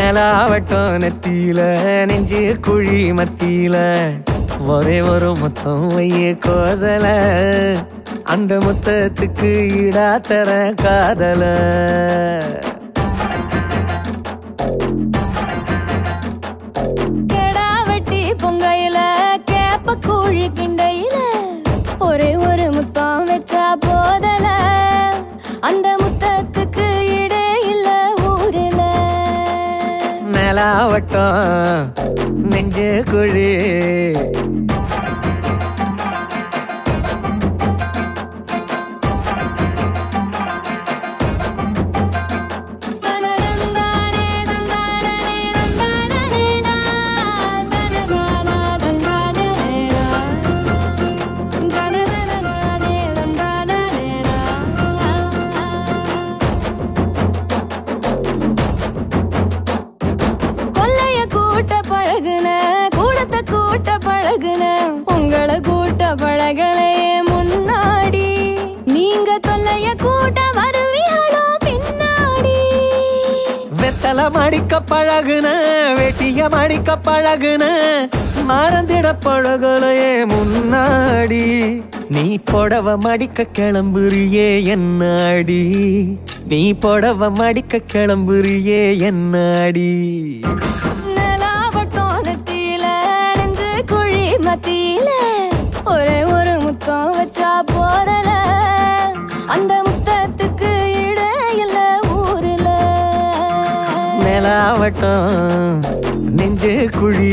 நிலாவட்டம் நெத்தியில நெஞ்சு குழி மத்தியில ஒரே ஒரு முத்தம் வைய கோசல அந்த முத்தத்துக்கு ஈடா தர காதல கெடா வெட்டி பொங்கையில கேப்ப கூழி கிண்டையில ஒரே ஒரு முத்தம் வச்சா போதல அந்த முத்தத்துக்கு இடே இல்ல ஊரில நிலாவட்டம் நெஞ்சு குழி தனதந்தானே தந்தானே தந்தானே தா. தனதானா தந்தானே தா. தனதனதானே தந்தானே தா. கொல்லைய கூட்ட பழகுன கூடத்தை கூட்ட பழகுன உங்களை கூட்ட பழகலையே முன்னாடி நீங்க தொல்லைய கூட்ட வருவீங்களோ பின்னாடி வெத்தல மடிக்க பழகுன வெட்டிய மடிக்க பழகுன மறந்திட பழகலையே முன்னாடி நீ புடவ மடிக்க கிளம்புறியே என்னாடி நீ புடவ மடிக்க கிளம்புறியே என்னாடி நிலாவட்டம் நெத்தியில நெஞ்சு குழி மத்தியில ஒரே ஒரு முத்தம் வச்சா போதல அந்த முத்தத்துக்கு இடையில ஊருல நிலாவட்டம் நெஞ்சு குழி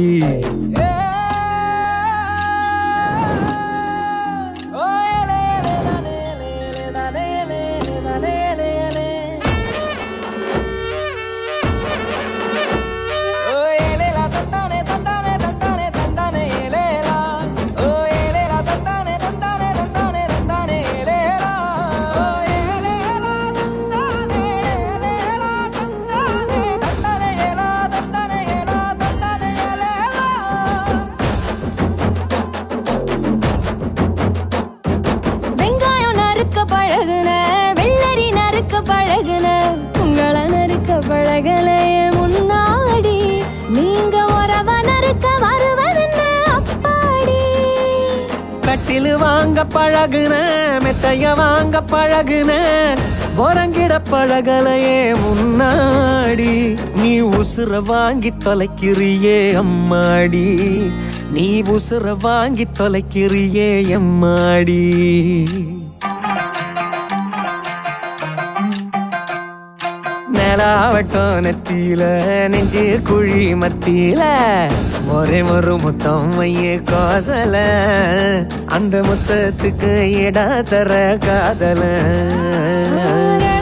வெங்காயம் நறுக்க பழகுன வெள்ளரி நறுக்க பழகுன உங்களை நறுக்க பழகலையே முன்னாடி நீங்க உறவ நறுக்க வருவதுன்னு அப்பாடி கட்டிலு வாங்க பழகுன மெத்தைய வாங்க பழகுன உறங்கிட பழகலையே முன்னாடி நீ உசுர வாங்கி தொலைக்கிறியே அம்மாடி நீ உசுர வாங்கி தொலைக்கிறியே எம்மாடி நிலாவட்டம் நெத்தியில நெஞ்சு குழி மத்தியில ஒரே ஒரு முத்தம் மைய கோசல அந்த முத்தத்துக்கு இட தர காதல